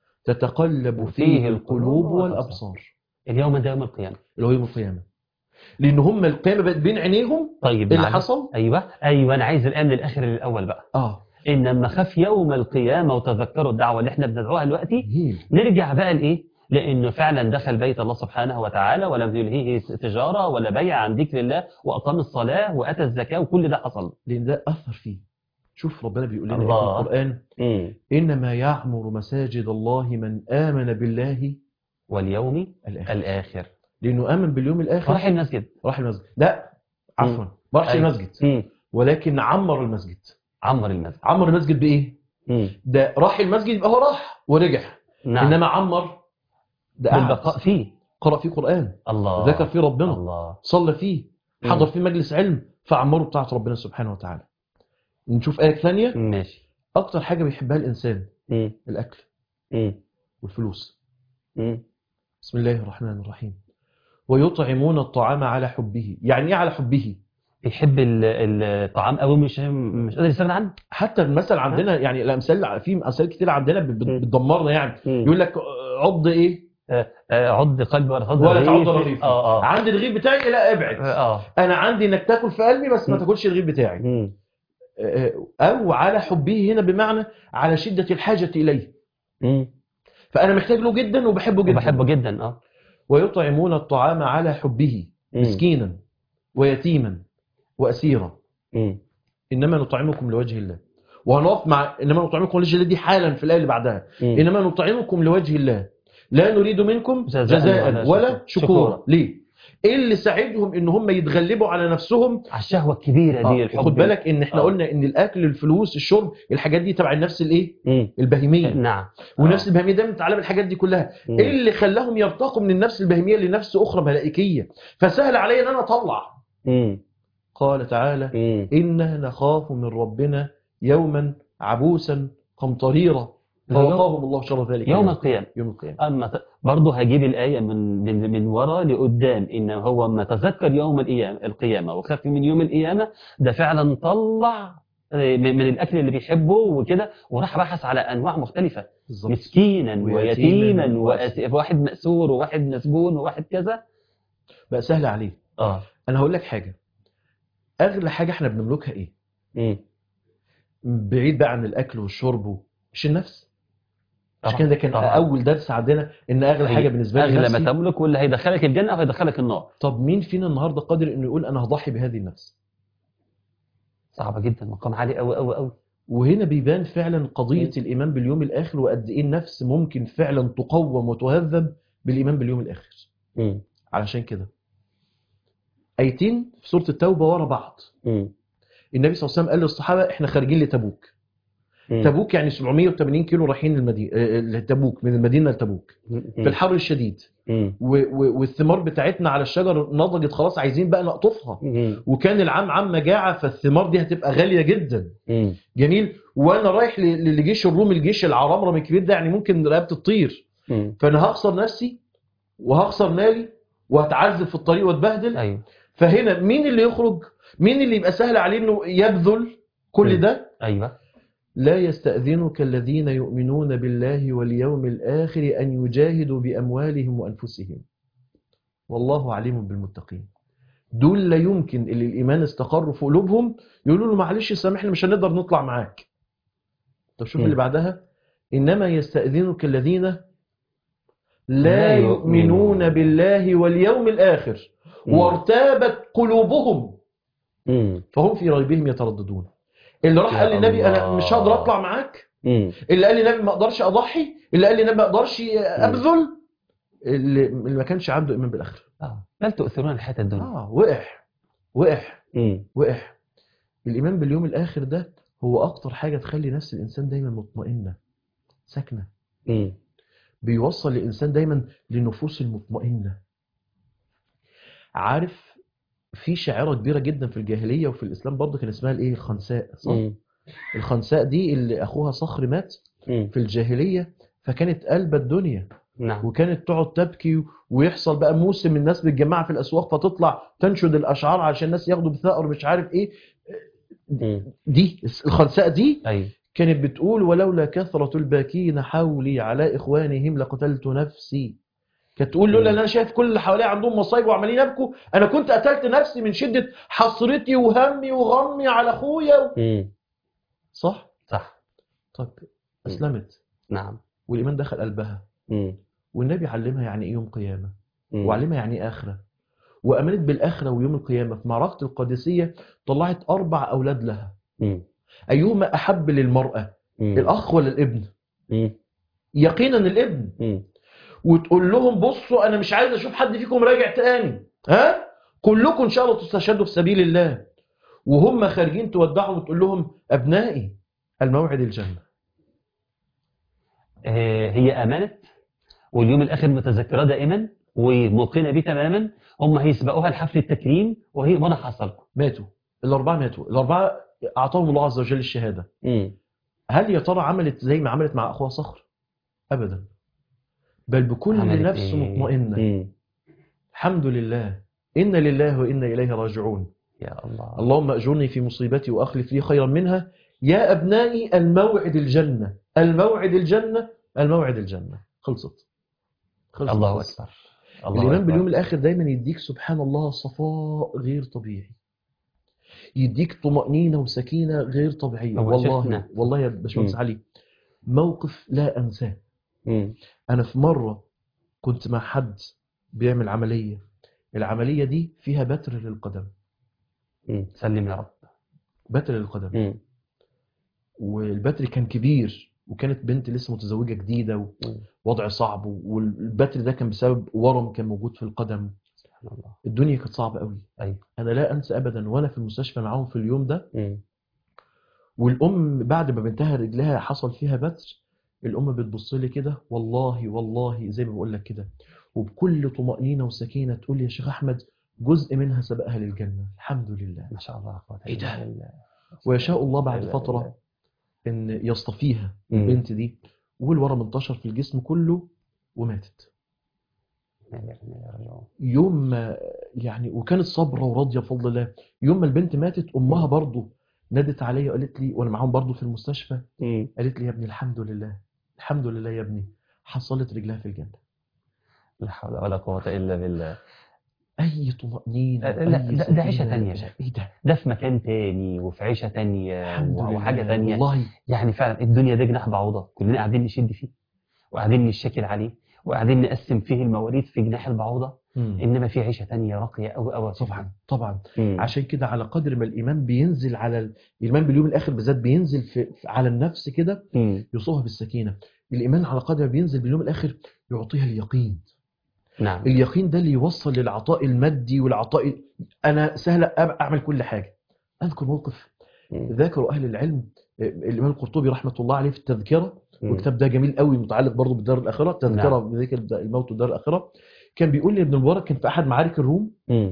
تتقلب فيه القلوب والأبصار اليوم ده يوم القيامة اللي هو يوم القيامة لأن هم القيامة بقت بين عينيهم طيب إيه اللي معلش. حصل؟ ايوه ايوه انا عايز الان من الاخر للاول بقى آه ان لما خاف يوم القيامه وتذكروا الدعوه اللي احنا بندعوها دلوقتي جميل نرجع بقى لايه لانه فعلا دخل بيت الله سبحانه وتعالى ولم يلهيه تجاره ولا بيع عن ذكر الله واقام الصلاه واتى الزكاه وكل ده حصل لأن ده أثر فيه شوف ربنا بيقول لنا إيه في الله. القرآن مم. إنما يعمر مساجد الله من آمن بالله واليوم الآخر الاخر لأنه آمن باليوم الآخر راح المسجد راح المسجد لا عفوا ما راحش أيوة. المسجد مم. ولكن عمر المسجد عمر المسجد عمر المسجد بإيه؟ مم. ده راح المسجد يبقى هو راح ورجع نعم إنما عمر ده قعد بالبقاء فيه قرأ فيه قرآن الله ذكر فيه ربنا الله صلى فيه مم. حضر فيه مجلس علم فعمره بتاعت ربنا سبحانه وتعالى نشوف آية ثانية ماشي أكتر حاجة بيحبها الإنسان مم. الأكل مم. والفلوس مم. بسم الله الرحمن الرحيم ويطعمون الطعام على حبه يعني إيه على حبه بيحب ال- الطعام قوي مش مش قادر يستغنى عنه حتى المثل عندنا يعني الأمثال في أمثال كتير عندنا بت- بت- مم. بتدمرنا يعني مم. يقول لك عض إيه آه، آه، عض قلبي ولا تعض ولا تعض رغيفي. رغيفي اه اه عند الرغيف بتاعي لا ابعد اه انا عندي انك تاكل في قلبي بس ما مم. تاكلش الرغيف بتاعي مم. او على حبه هنا بمعنى على شده الحاجه اليه مم. فانا محتاج له جدا وبحبه جدا وبحبه جدا اه ويطعمون الطعام على حبه مم. مسكينا ويتيما واسيرا مم. انما نطعمكم لوجه الله وهنقف مع انما نطعمكم لوجه الله دي حالا في الايه اللي بعدها مم. انما نطعمكم لوجه الله لا نريد منكم جزاء جزاء ولا ولا شكورا. شكورا ليه ايه اللي ساعدهم ان هم يتغلبوا على نفسهم على الشهوه الكبيره دي آه، الحب خد بالك ان احنا آه. قلنا ان الاكل الفلوس الشرب الحاجات دي تبع النفس الايه مم. البهيميه نعم ونفس آه. البهيميه دايما بتتعلم الحاجات دي كلها مم. ايه اللي خلاهم يرتقوا من النفس البهيميه لنفس اخرى ملائكيه فسهل علي ان انا اطلع مم. قال تعالى مم. انا نخاف من ربنا يوما عبوسا قمطريرا فوقاهم الله شر ذلك يوم اليوم. القيامه يوم القيامه اما ت- برضه هجيب الايه من من من ورا لقدام ان هو ما تذكر يوم القيامه القيامه وخاف من يوم القيامه ده فعلا طلع آه، من من الاكل اللي بيحبه وكده وراح بحث على انواع مختلفه بالظبط مسكينا ويتيما ويتيما وأسيرا. وأس- واحد مأسور وواحد مسجون وواحد كذا بقى سهل عليه اه انا هقول لك حاجه اغلى حاجه احنا بنملكها ايه مم. بعيد بقى عن الاكل والشرب و- مش النفس مش طبعاً، كده ده كان طبعاً. اول درس عندنا ان اغلى هي حاجه بالنسبه لي اغلى نفسي ما تملك واللي هيدخلك الجنه او هيدخلك النار طب مين فينا النهارده قادر انه يقول انا هضحي بهذه النفس صعبه جدا مقام عالي قوي قوي قوي وهنا بيبان فعلا قضيه مم. الايمان باليوم الاخر وقد ايه النفس ممكن فعلا تقوم وتهذب بالايمان باليوم الاخر مم. علشان كده ايتين في سوره التوبه ورا بعض مم. النبي صلى الله عليه وسلم قال للصحابه احنا خارجين لتبوك مم. تبوك يعني 780 كيلو رايحين المدينه لتبوك من المدينه لتبوك في الحر الشديد مم. و- و- والثمار بتاعتنا على الشجر نضجت خلاص عايزين بقى نقطفها مم. وكان العام عام مجاعه فالثمار دي هتبقى غاليه جدا مم. جميل وانا رايح ل- لجيش الروم الجيش العرمرم الكبير ده يعني ممكن رقبتي تطير مم. فانا هخسر نفسي وهخسر مالي وهتعذب في الطريق واتبهدل ايوه فهنا مين اللي يخرج مين اللي يبقى سهل عليه انه يبذل كل مم. ده ايوه لا يستأذنك الذين يؤمنون بالله واليوم الآخر أن يجاهدوا بأموالهم وأنفسهم والله عليم بالمتقين دول لا يمكن اللي الإيمان استقر في قلوبهم يقولوا له معلش سامحنا مش هنقدر نطلع معاك طب شوف م. اللي بعدها إنما يستأذنك الذين لا لا يؤمنون. يؤمنون بالله واليوم الآخر مم. وارتابت قلوبهم مم. فهم في ريبهم يترددون اللي راح يا قال للنبي أنا الله. مش هقدر أطلع معاك مم. اللي قال لي نبي ما اقدرش اضحي اللي قال لي نبي ما اقدرش ابذل اللي, اللي ما كانش عنده ايمان بالاخره اه بل تؤثرون الحياه الدنيا اه وقع وقع مم. وقع الايمان باليوم الاخر ده هو اكتر حاجه تخلي نفس الانسان دايما مطمئنه ساكنه مم. بيوصل الانسان دايما للنفوس المطمئنه عارف في شاعره كبيره جدا في الجاهليه وفي الاسلام برضه كان اسمها الايه الخنساء صح مم. الخنساء دي اللي اخوها صخر مات مم. في الجاهليه فكانت قلبة الدنيا نعم وكانت تقعد تبكي ويحصل بقى موسم الناس متجمعه في الاسواق فتطلع تنشد الاشعار عشان الناس ياخدوا بثأر مش عارف ايه مم. دي الخنساء دي ايوه كانت بتقول ولولا كثرة الباكين حولي على إخوانهم لقتلت نفسي كانت تقول لولا ان انا شايف كل اللي حواليا عندهم مصايب وعمالين يبكوا انا كنت قتلت نفسي من شده حسرتي وهمي وغمي على اخويا مم. صح صح طب اسلمت نعم والايمان دخل قلبها مم. والنبي علمها يعني ايه يوم قيامه مم. وعلمها يعني ايه اخره وامنت بالاخره ويوم القيامه في معركه القادسيه طلعت اربع اولاد لها مم. ايهما احب للمراه مم. الاخ ولا الابن مم. يقينا الابن مم. وتقول لهم بصوا انا مش عايز اشوف حد فيكم راجع تاني ها كلكم ان شاء الله تستشهدوا في سبيل الله وهم خارجين تودعهم وتقول لهم ابنائي الموعد الجنه آه، هي امنت واليوم الاخر متذكره دائما وموقنه بيه تماما هم هيسبقوها لحفل التكريم وهي وانا حصل ماتوا الاربعه ماتوا الاربعه اعطاهم الله عز وجل الشهاده مم. هل يا ترى عملت زي ما عملت مع اخوها صخر ابدا بل بكل عملت نفس إيه؟ مطمئنه مم. الحمد لله إنا لله وإنا إليه راجعون يا الله اللهم أجرني في مصيبتي وأخلف لي خيرا منها يا أبنائي الموعد الجنة الموعد الجنة الموعد الجنة خلصت خلصت الله بس. اكبر الله الإيمان أكبر. باليوم الآخر دايما يديك سبحان الله صفاء غير طبيعي يديك طمأنينة وسكينة غير طبيعية هو والله شفنا. والله يا باشمهندس مم. علي موقف لا أنساه مم. أنا في مرة كنت مع حد بيعمل عملية العملية دي فيها بتر للقدم مم. سلم يا رب بتر للقدم مم. والبتر كان كبير وكانت بنت لسه متزوجة جديدة مم. ووضع صعب والبتر ده كان بسبب ورم كان موجود في القدم سبحان الله الدنيا كانت صعبة قوي أيوة. أنا لا أنسى أبدا وأنا في المستشفى معاهم في اليوم ده مم. والأم بعد ما بنتها رجلها حصل فيها بتر الأم بتبص لي كده والله والله زي ما بقول لك كده وبكل طمأنينة وسكينة تقول لي يا شيخ أحمد جزء منها سبقها للجنة الحمد لله ما شاء الله لا قوة إيه إلا ده؟ بالله. ويشاء الله بعد لا إله إلا فترة الله. إن يصطفيها مم. البنت دي والورم انتشر في الجسم كله وماتت لا إله إلا الله. يوم ما يعني وكانت صابرة وراضية بفضل الله يوم ما البنت ماتت أمها برضو نادت عليا وقالت لي وأنا معاهم برضو في المستشفى مم. قالت لي يا ابني الحمد لله الحمد لله يا ابني حصلت رجلها في الجنة لا حول ولا قوة إلا بالله أي طمأنينة لا، لا، أي ده- ده عيشة سكينة. تانية يا شيخ. إيه ده ده في مكان تاني وفي عيشة تانية الحمد و- لله وحاجة تانية والله يعني فعلا الدنيا دي جناح بعوضة كلنا قاعدين نشد فيه وقاعدين نشكل عليه وقاعدين نقسم فيه المواريث في جناح البعوضة مم. إنما في عيشة تانية راقية أوي أوي طبعا طبعا مم. عشان كده على قدر ما الإيمان بينزل على ال- الإيمان باليوم الآخر بالذات بينزل في في- على النفس كده مم. يصوبها بالسكينة الإيمان على قدر ما بينزل باليوم الآخر يعطيها اليقين نعم اليقين ده اللي يوصل للعطاء المادي والعطاء ال- أنا سهل أب- أعمل كل حاجة أذكر موقف مم. ذاكروا أهل العلم الإمام القرطبي رحمة الله عليه في التذكرة مم. والكتاب ده جميل قوي متعلق برضه بالدار الآخرة تذكرة نعم. بذكر الموت والدار الآخرة كان بيقول لي ابن المبارك كان في أحد معارك الروم مم.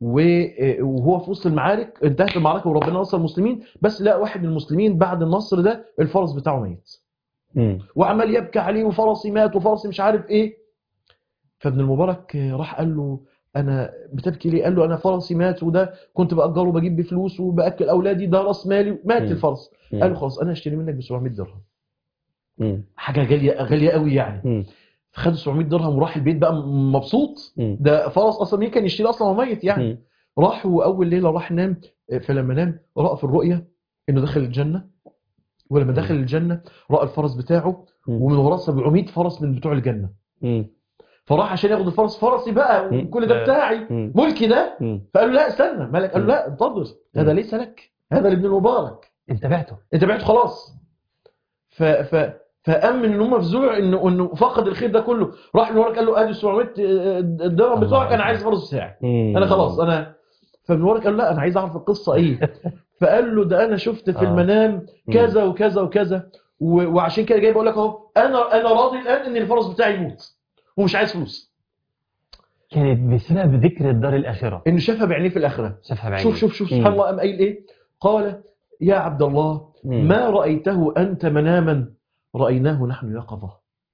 و- وهو في وسط المعارك انتهت المعركة وربنا نصر المسلمين بس لقى واحد من المسلمين بعد النصر ده الفرس بتاعه ميت مم. وعمال يبكي عليه وفرسي مات وفرسي مش عارف ايه فابن المبارك راح قال له انا بتبكي ليه قال له انا فرسي مات وده كنت باجره وبجيب بيه فلوس وباكل اولادي ده راس مالي مات مم. الفرس مم. قال له خلاص انا هشتري منك ب 700 درهم مم. حاجه غاليه غاليه قوي يعني مم. فخد 700 درهم وراح البيت بقى مبسوط مم. ده فرس اصلا مين كان يشتري اصلا وهو ميت يعني مم. راح واول ليله راح نام فلما نام راى في الرؤيه انه دخل الجنه ولما دخل الجنه راى الفرس بتاعه مم. ومن وراه 700 فرس من بتوع الجنه مم. فراح عشان ياخد الفرس فرسي بقى مم. وكل ده آه. بتاعي مم. ملكي ده مم. فقال له لا استنى مالك قال له لا انتظر هذا ليس لك هذا لابن المبارك انت بعته انت بعته خلاص ف ف فامن ان هم فزوع انه انه فقد الخير ده كله راح المبارك قال له ادي 700 درهم الله بتوعك انا أكبر. عايز الفرس بتاعي مم. انا خلاص انا فالمبارك قال له لا انا عايز اعرف القصه ايه فقال له ده انا شفت في آه. المنام كذا وكذا وكذا و- وعشان كده جاي بقول لك اهو انا انا راضي الان ان الفرس بتاعي يموت ومش عايز فلوس كانت بسبب ذكر الدار الآخرة انه شافها بعينيه في الاخره شافها بعيني شوف شوف شوف سبحان الله قام قايل ايه قال يا عبد الله ما رايته انت مناما رايناه نحن يقظه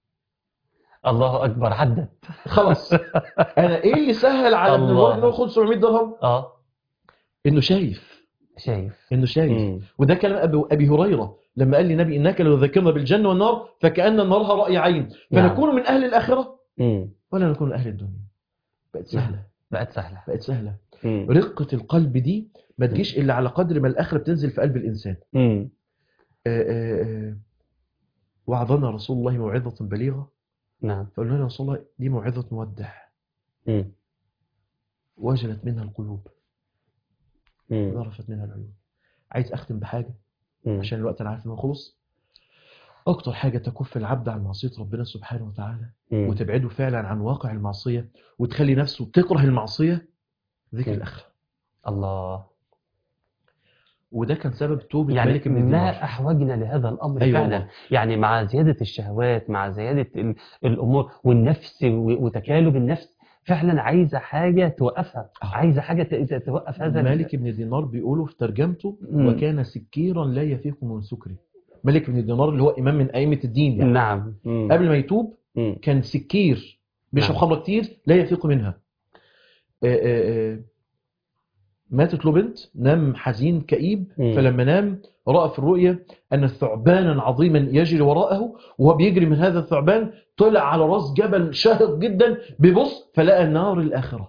الله أكبر عدت خلاص انا ايه اللي سهل على ابن الله. المبارك انه ياخد 700 درهم اه انه شايف شايف انه شايف مم. وده كلام ابي ابي هريره لما قال للنبي انك لو ذكرنا بالجنه والنار فكان نارها راي عين نعم. فنكون من اهل الاخره مم. ولا نكون من اهل الدنيا بقت سهله بقت سهلة بقت سهله مم. رقه القلب دي ما تجيش الا على قدر ما الاخره بتنزل في قلب الانسان مم. آه، آه، آه، وعظنا رسول الله موعظه بليغه نعم فقلنا له يا رسول الله دي موعظه مودع مم. وجلت منها القلوب مم. وذرفت منها العيون عايز اختم بحاجه مم. عشان الوقت انا عارف انه خلص اكتر حاجه تكف العبد عن معصيه ربنا سبحانه وتعالى مم. وتبعده فعلا عن واقع المعصيه وتخلي نفسه تكره المعصيه ذكر مم. الاخره الله وده كان سبب توبه يعني مالك بن ما دينار أحوجنا لهذا الأمر أيوة فعلا والله. يعني مع زيادة الشهوات مع زيادة ال- الأمور والنفس و- وتكالب النفس فعلا عايزه حاجه توقفها آه. عايزه حاجه ت- توقف هذا ال- مالك بن دينار بيقولوا في ترجمته مم. وكان سكيرا لا يفيق من سكره مالك بن دينار اللي هو امام من ائمه الدين يعني نعم مم. قبل ما يتوب مم. كان سكير بيشرب نعم. خمره كتير لا يفيق منها آه، آه، آه، ماتت له بنت نام حزين كئيب مم. فلما نام راى في الرؤيا ان ثعبانا عظيما يجري وراءه وهو بيجري من هذا الثعبان طلع على راس جبل شاهق جدا بيبص فلقى نار الاخره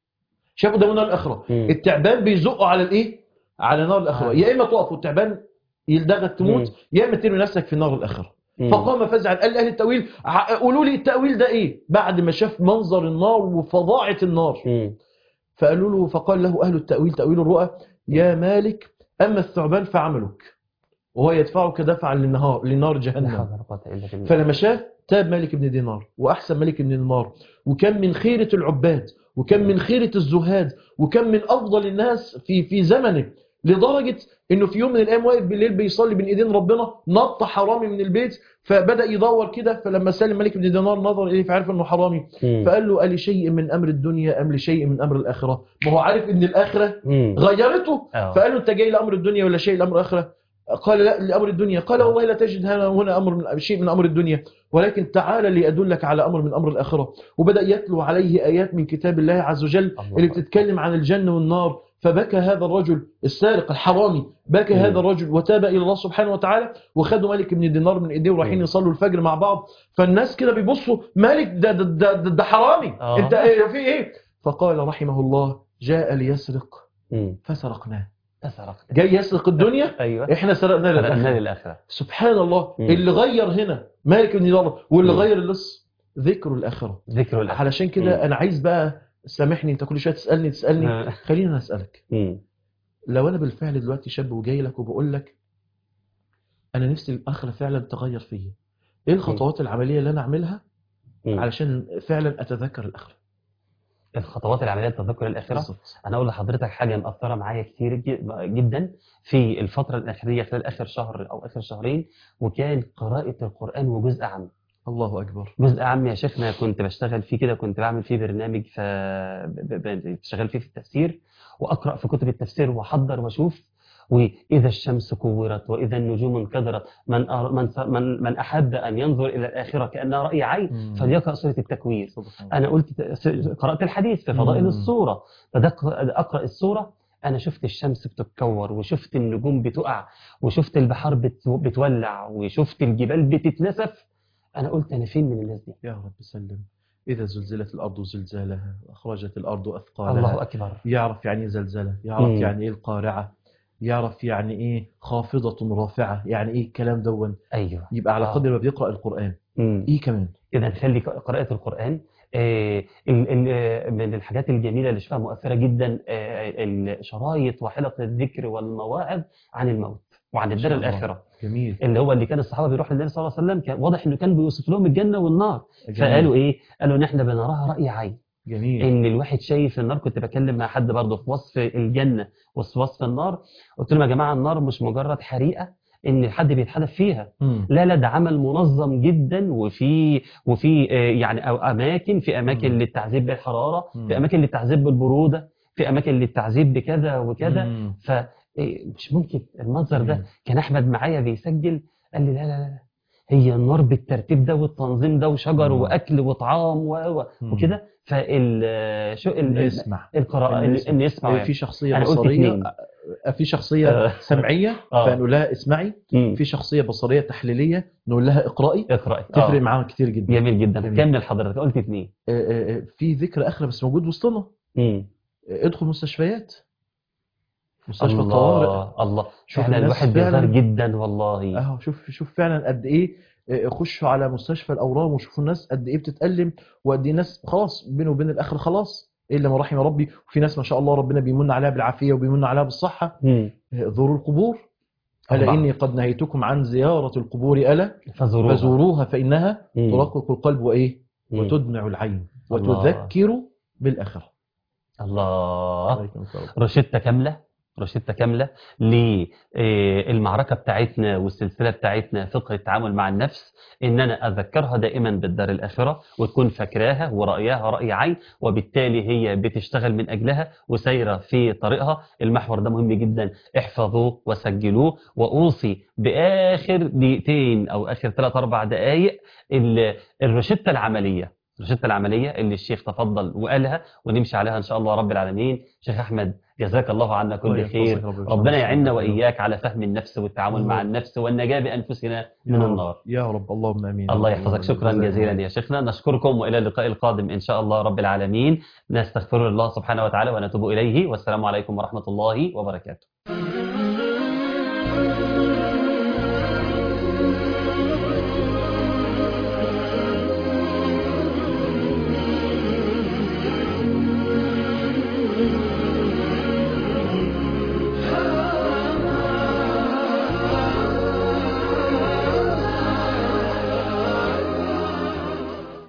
شاف قدامه نار الاخره مم. التعبان بيزقه على الايه على نار الاخره آه. يا اما تقف والتعبان يلدغك تموت مم. يا اما ترمي نفسك في نار الاخره مم. فقام فزعا قال لاهل التاويل ع- قولوا لي التاويل ده ايه بعد ما شاف منظر النار وفظاعه النار مم. فقالوا له فقال له اهل التاويل تاويل الرؤى يا مالك اما الثعبان فعملك وهو يدفعك دفعا للنهار لنار لا جهنم حول ولا قوه الا بالله فلما شاف تاب مالك بن دينار واحسن مالك بن دينار وكان من خيره العباد وكان من خيره الزهاد وكان من افضل الناس في في زمنه لدرجه انه في يوم من الايام واقف بالليل بيصلي بين ايدين ربنا نط حرامي من البيت فبدا يدور كده فلما سلم مالك بن دينار نظر اليه فعرف انه حرامي مم. فقال له ألي شيء من امر الدنيا ام لشيء من امر الاخره ما هو عارف ان الاخره مم. غيرته آه. فقال له انت جاي لامر الدنيا ولا شيء لامر الاخره قال لا لامر الدنيا قال والله لا تجد هنا هنا امر من شيء من امر الدنيا ولكن تعال لادلك على امر من امر الاخره وبدا يتلو عليه ايات من كتاب الله عز وجل الله اللي بتتكلم عن الجنه والنار فبكى هذا الرجل السارق الحرامي بكى مم. هذا الرجل وتاب الى الله سبحانه وتعالى وخدوا مالك بن دينار من ايديه ورايحين مم. يصلوا الفجر مع بعض فالناس كده بيبصوا مالك ده ده ده, ده, ده حرامي آه. انت ايه في ايه فقال رحمه الله جاء ليسرق مم. فسرقناه تسرقت جاي يسرق الدنيا ايوه احنا سرقنا فلأنا للاخره للاخره سبحان الله مم. اللي غير هنا مالك بن دينار واللي مم. غير اللص ذكر الاخره ذكر الاخره علشان كده مم. انا عايز بقى سامحني انت كل شويه تسالني تسالني آه. خليني انا اسالك مم. لو انا بالفعل دلوقتي شاب وجاي لك وبقول لك انا نفسي الاخره فعلا تغير فيا ايه الخطوات العمليه اللي انا اعملها مم. علشان فعلا اتذكر الاخره الخطوات العمليه لتذكر الاخره بالظبط انا اقول لحضرتك حاجه مأثره معايا كتير ج- جدا في الفتره الاخيره خلال اخر شهر او اخر شهرين وكان قراءه القران وجزء عام الله اكبر جزء عام يا شيخنا كنت بشتغل فيه كده كنت بعمل فيه برنامج ف ب- ب- شغال فيه في التفسير واقرا في كتب التفسير واحضر واشوف واذا الشمس كورت واذا النجوم انكدرت من أر- من س- من من احب ان ينظر الى الاخره كانها راي عين مم. فليقرا سوره التكوير سبحان الله. انا قلت قرات الحديث في فضائل مم. الصوره فده ق- اقرا الصوره انا شفت الشمس بتتكور وشفت النجوم بتقع وشفت البحار بت- بتولع وشفت الجبال بتتنسف انا قلت انا فين من الناس دي يا رب سلم اذا زلزلت الارض زلزالها واخرجت الارض اثقالها الله اكبر يعرف يعني ايه زلزلة يعرف مم. يعني ايه القارعة يعرف يعني ايه خافضة رافعة يعني ايه الكلام دون ايوه يبقى على آه. قدر ما بيقرأ القرآن مم. ايه كمان اذا خلي ق- قراءه القران آه، ال- ال- آه، من الحاجات الجميله اللي شفتها مؤثره جدا آه، الشرايط وحلق الذكر والمواعظ عن الموت وعن الدار ما شاء الله. الاخره جميل اللي هو اللي كان الصحابه بيروح للنبي صلى الله عليه وسلم كان واضح انه كان بيوصف لهم الجنه والنار جميل. فقالوا ايه قالوا ان احنا بنراها راي عين جميل ان الواحد شايف النار كنت بكلم مع حد برضه في وصف الجنه وفي وصف النار قلت لهم يا جماعه النار مش مجرد حريقه ان حد بيتحدث فيها مم. لا لا ده عمل منظم جدا وفي وفي آه، يعني أو اماكن في اماكن مم. للتعذيب بالحراره مم. في اماكن للتعذيب بالبروده في اماكن للتعذيب بكذا وكذا مم. فمش ممكن المنظر ده مم. كان احمد معايا بيسجل قال لي لا لا لا هي النار بالترتيب ده والتنظيم ده وشجر مم. واكل وطعام و- و- مم. وكده فال شو ال- نسمع القراءه إن ان يسمع في يعني. شخصية أنا قلت بصرية اتنين. في شخصية آه. سمعية آه. فنقول لها اسمعي مم. في شخصية بصرية تحليلية نقول لها اقرأي اقرأي تفرق آه. معاها كتير جدا جميل جدا جميل. كمل حضرتك قلت اثنين آه، آه، آه، في ذكر آخرة بس موجود وسطنا مم. آه، ادخل مستشفيات مستشفى الطوارئ الله الله شوف فعلا الناس الواحد فعلا- بيغار جدا والله اهو شوف شوف فعلا قد ايه آه، خشوا على مستشفى الاورام وشوفوا الناس قد ايه بتتألم وقد ايه ناس خلاص بينه وبين الاخر خلاص الا ما رحم ربي وفي ناس ما شاء الله ربنا بيمن عليها بالعافيه وبيمن عليها بالصحه مم. آه، زوروا القبور الا طبعا. اني قد نهيتكم عن زياره القبور الا فزوروها فزوروها فانها مم. ترقق القلب وايه مم. وتدمع العين الله. وتذكر بالاخره الله عليكم السلام. روشتة كاملة روشتة كاملة للمعركة بتاعتنا والسلسلة بتاعتنا فقه التعامل مع النفس إن أنا أذكرها دائما بالدار الآخرة وتكون فاكراها ورأيها رأي عين وبالتالي هي بتشتغل من أجلها وسايرة في طريقها المحور ده مهم جدا احفظوه وسجلوه وأوصي بآخر دقيقتين أو آخر ثلاث أربع دقائق ال- الروشتة العملية الروشتة العملية اللي الشيخ تفضل وقالها ونمشي عليها إن شاء الله رب العالمين شيخ أحمد جزاك الله عنا كل الله خير يحفظك رب العالمين. ربنا يعيننا وإياك على فهم النفس والتعامل مع الله. النفس والنجاة بأنفسنا من يا النار رب- يا رب اللهم امين الله اللهم يحفظك شكرا جزاك جزيلا الله. يا شيخنا نشكركم وإلى اللقاء القادم إن شاء الله رب العالمين نستغفر الله سبحانه وتعالى ونتوب إليه والسلام عليكم ورحمة الله وبركاته